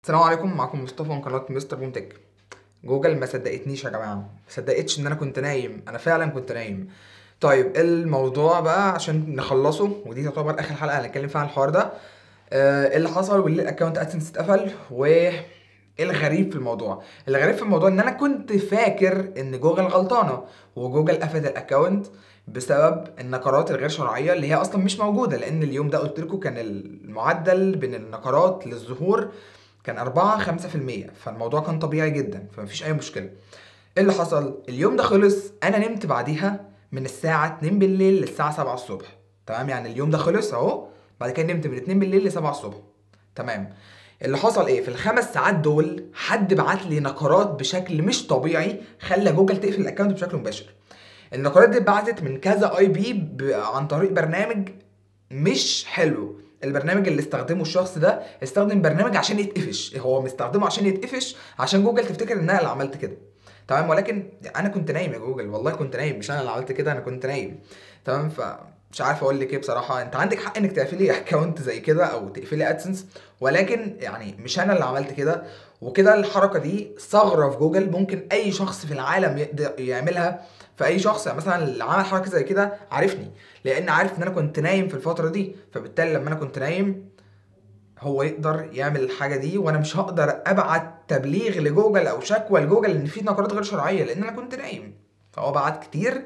السلام عليكم معكم مصطفى من قناه مستر بومتك جوجل ما صدقتنيش يا جماعه ما صدقتش ان انا كنت نايم انا فعلا كنت نايم طيب الموضوع بقى عشان نخلصه ودي تعتبر اخر حلقه هنتكلم فيها عن الحوار ده آه، ايه اللي حصل وليه الاكونت ادسنس اتقفل و ايه الغريب في الموضوع الغريب في الموضوع ان انا كنت فاكر ان جوجل غلطانه وجوجل قفلت الاكونت بسبب النقرات الغير شرعيه اللي هي اصلا مش موجوده لان اليوم ده قلت لكم كان المعدل بين النقرات للظهور كان 4 5% فالموضوع كان طبيعي جدا فمفيش اي مشكله ايه اللي حصل اليوم ده خلص انا نمت بعديها من الساعه 2 بالليل للساعه 7 الصبح تمام يعني اليوم ده خلص اهو بعد كده نمت من 2 بالليل ل 7 الصبح تمام اللي حصل ايه في الخمس ساعات دول حد بعت لي نقرات بشكل مش طبيعي خلى جوجل تقفل الاكونت بشكل مباشر النقرات دي اتبعتت من كذا اي بي عن طريق برنامج مش حلو البرنامج اللي استخدمه الشخص ده استخدم برنامج عشان يتقفش هو مستخدمه عشان يتقفش عشان جوجل تفتكر ان انا اللي عملت كده تمام ولكن انا كنت نايم يا جوجل والله كنت نايم مش انا اللي عملت كده انا كنت نايم تمام ف مش عارف اقول لك ايه بصراحه انت عندك حق انك تقفلي اكونت زي كده او تقفلي ادسنس ولكن يعني مش انا اللي عملت كده وكده الحركه دي ثغره في جوجل ممكن اي شخص في العالم يقدر يعملها فاي شخص يعني مثلا اللي عمل حركه زي كده عارفني لان عارف ان انا كنت نايم في الفتره دي فبالتالي لما انا كنت نايم هو يقدر يعمل الحاجه دي وانا مش هقدر ابعت تبليغ لجوجل او شكوى لجوجل ان في نقرات غير شرعيه لان انا كنت نايم فهو بعت كتير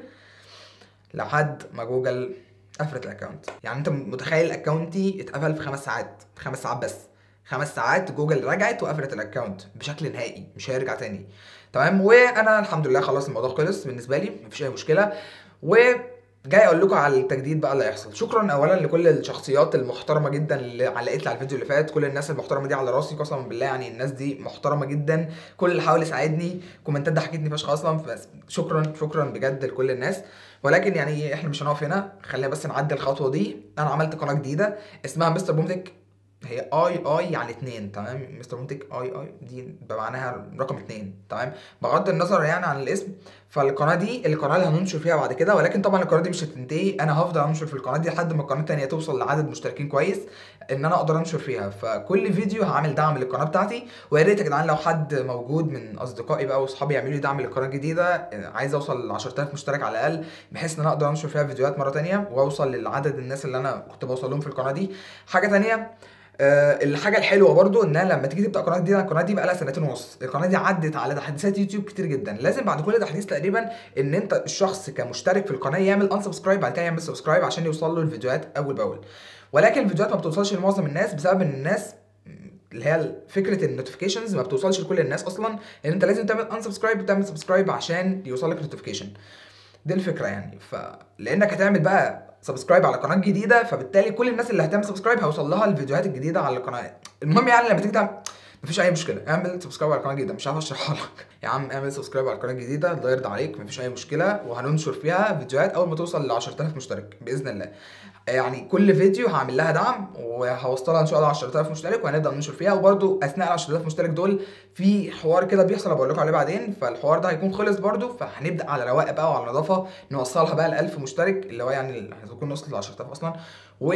لحد ما جوجل قفلت الاكونت يعني انت متخيل اكونتي اتقفل في خمس ساعات خمس ساعات بس خمس ساعات جوجل رجعت وقفلت الاكونت بشكل نهائي مش هيرجع تاني تمام وانا الحمد لله خلاص الموضوع خلص بالنسبه لي مفيش اي مشكله و جاي اقول لكم على التجديد بقى اللي هيحصل شكرا اولا لكل الشخصيات المحترمه جدا اللي علقت لي على الفيديو اللي فات كل الناس المحترمه دي على راسي قسما بالله يعني الناس دي محترمه جدا كل اللي حاول يساعدني كومنتات ضحكتني فشخ اصلا بس شكرا شكرا بجد لكل الناس ولكن يعني احنا مش هنقف هنا خلينا بس نعدي الخطوه دي انا عملت قناه جديده اسمها مستر بومتك هي اي اي يعني اتنين تمام مستر مونتك اي اي دي بمعناها رقم اتنين تمام بغض النظر يعني عن الاسم فالقناه دي القناه اللي هننشر فيها بعد كده ولكن طبعا القناه دي مش هتنتهي انا هفضل انشر في القناه دي لحد ما القناه التانيه توصل لعدد مشتركين كويس ان انا اقدر انشر فيها فكل فيديو هعمل دعم للقناه بتاعتي ويا ريت يا جدعان لو حد موجود من اصدقائي بقى واصحابي يعملوا لي دعم للقناه الجديده عايز اوصل ل 10000 مشترك على الاقل بحيث ان انا اقدر انشر فيها فيديوهات مره تانيه واوصل للعدد الناس اللي انا كنت بوصل لهم في القناه دي حاجه تانيه آه الحاجه الحلوه برضو ان انا لما تيجي تبدا قناه جديده القناه دي بقى لها سنتين ونص القناه دي عدت على تحديثات يوتيوب كتير جدا لازم بعد كل تحديث تقريبا ان انت الشخص كمشترك في القناه يعمل ان سبسكرايب بعد كده يعمل سبسكرايب عشان يوصل له الفيديوهات اول باول ولكن الفيديوهات ما بتوصلش لمعظم الناس بسبب ان الناس اللي هي فكره النوتيفيكيشنز ما بتوصلش لكل الناس اصلا ان انت لازم تعمل ان سبسكرايب وتعمل سبسكرايب عشان يوصل لك نوتيفيكيشن دي الفكره يعني فلانك هتعمل بقى سبسكرايب على قناه جديده فبالتالي كل الناس اللي هتعمل سبسكرايب هيوصل لها الفيديوهات الجديده على القناه المهم يعني لما تيجي تعمل مفيش اي مشكله اعمل سبسكرايب على القناه الجديده مش عارف اشرحها لك يا عم اعمل سبسكرايب على القناه الجديده الله يرضى عليك مفيش اي مشكله وهننشر فيها فيديوهات اول ما توصل ل 10000 مشترك باذن الله يعني كل فيديو هعمل لها دعم وهوصلها ان شاء الله 10000 مشترك وهنبدا ننشر فيها وبرده اثناء ال 10000 مشترك دول في حوار كده بيحصل بقول لكم عليه بعدين فالحوار ده هيكون خلص برده فهنبدا على رواقه بقى وعلى نظافه نوصلها بقى ل 1000 مشترك اللي هو يعني هتكون وصلت ل 10000 اصلا و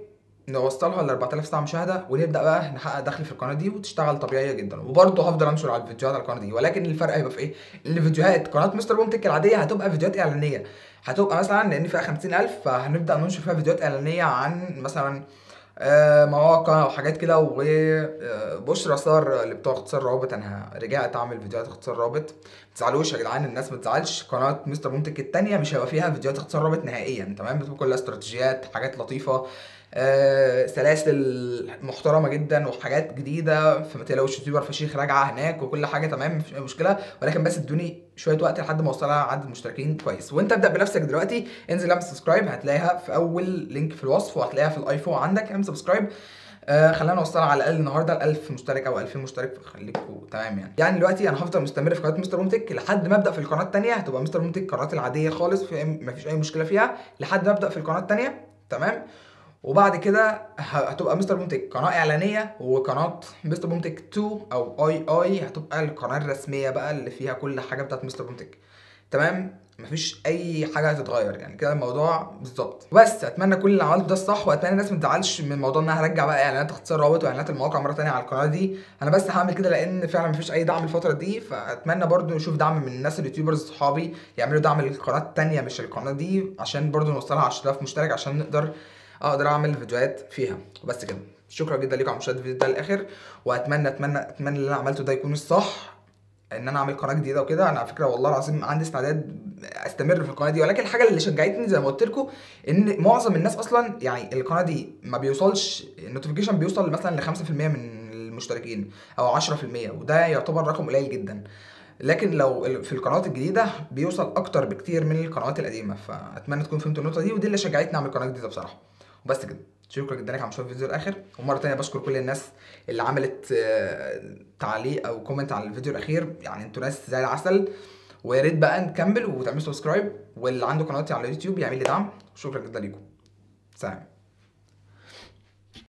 نوصلها ل 4000 ساعه مشاهده ونبدا بقى نحقق دخل في القناه دي وتشتغل طبيعيه جدا وبرضه هفضل انشر على الفيديوهات على القناه دي ولكن الفرق هيبقى في ايه؟ ان فيديوهات قناه مستر بومتك العاديه هتبقى فيديوهات اعلانيه هتبقى مثلا لان فيها 50000 فهنبدا ننشر فيها فيديوهات اعلانيه عن مثلا مواقع وحاجات كده وبشرى صار اللي بتوع اختصار روابط انا رجعت اعمل فيديوهات اختصار رابط ما تزعلوش يا جدعان الناس ما تزعلش قناه مستر منتج التانية مش هيبقى فيها فيديوهات اختصار رابط نهائيا تمام بتبقى كلها استراتيجيات حاجات لطيفه آه، سلاسل محترمه جدا وحاجات جديده فما تقلقوش يوتيوبر فشيخ راجعه هناك وكل حاجه تمام مفيش اي مشكله ولكن بس ادوني شويه وقت لحد ما اوصلها عدد مشتركين كويس وانت ابدا بنفسك دلوقتي انزل اعمل سبسكرايب هتلاقيها في اول لينك في الوصف وهتلاقيها في الايفون عندك اعمل سبسكرايب آه خلينا نوصلها على الاقل النهارده ل 1000 مشترك او 2000 مشترك خليكوا تمام يعني يعني دلوقتي انا هفضل مستمر في قناه مستر مونتك لحد ما ابدا في القناه الثانيه هتبقى مستر مونتك القناه العاديه خالص في مفيش اي مشكله فيها لحد ما ابدا في القناه الثانيه تمام وبعد كده هتبقى مستر بومتك قناه اعلانيه وقناه مستر بومتك 2 او اي اي هتبقى القناه الرسميه بقى اللي فيها كل حاجه بتاعت مستر بومتك تمام مفيش اي حاجه هتتغير يعني كده الموضوع بالظبط بس اتمنى كل اللي عملته ده الصح واتمنى الناس ما تزعلش من موضوع ان انا هرجع بقى اعلانات اختصار روابط واعلانات المواقع مره تانية على القناه دي انا بس هعمل كده لان فعلا مفيش اي دعم الفتره دي فاتمنى برضو نشوف دعم من الناس اليوتيوبرز صحابي يعملوا دعم للقناه التانية مش القناه دي عشان برضو نوصلها 10000 مشترك عشان نقدر اقدر اعمل فيديوهات فيها وبس كده شكرا جدا ليكم على مشاهده الفيديو ده للاخر واتمنى اتمنى اتمنى اللي انا عملته ده يكون الصح ان انا اعمل قناه جديده وكده انا على فكره والله العظيم عندي استعداد استمر في القناه دي ولكن الحاجه اللي شجعتني زي ما قلت لكم ان معظم الناس اصلا يعني القناه دي ما بيوصلش النوتيفيكيشن بيوصل مثلا ل 5% من المشتركين او 10% وده يعتبر رقم قليل جدا لكن لو في القنوات الجديده بيوصل اكتر بكتير من القنوات القديمه فاتمنى تكون فهمتوا النقطه دي ودي اللي شجعتني اعمل قناه جديده بصراحه وبس كده شكرا جدا لك على مشاهده الفيديو الاخر ومره تانية بشكر كل الناس اللي عملت آه، تعليق او كومنت على الفيديو الاخير يعني انتوا ناس زي العسل ويا ريت بقى نكمل وتعملوا سبسكرايب واللي عنده قناتي على اليوتيوب يعمل لي دعم شكرا جدا ليكم سلام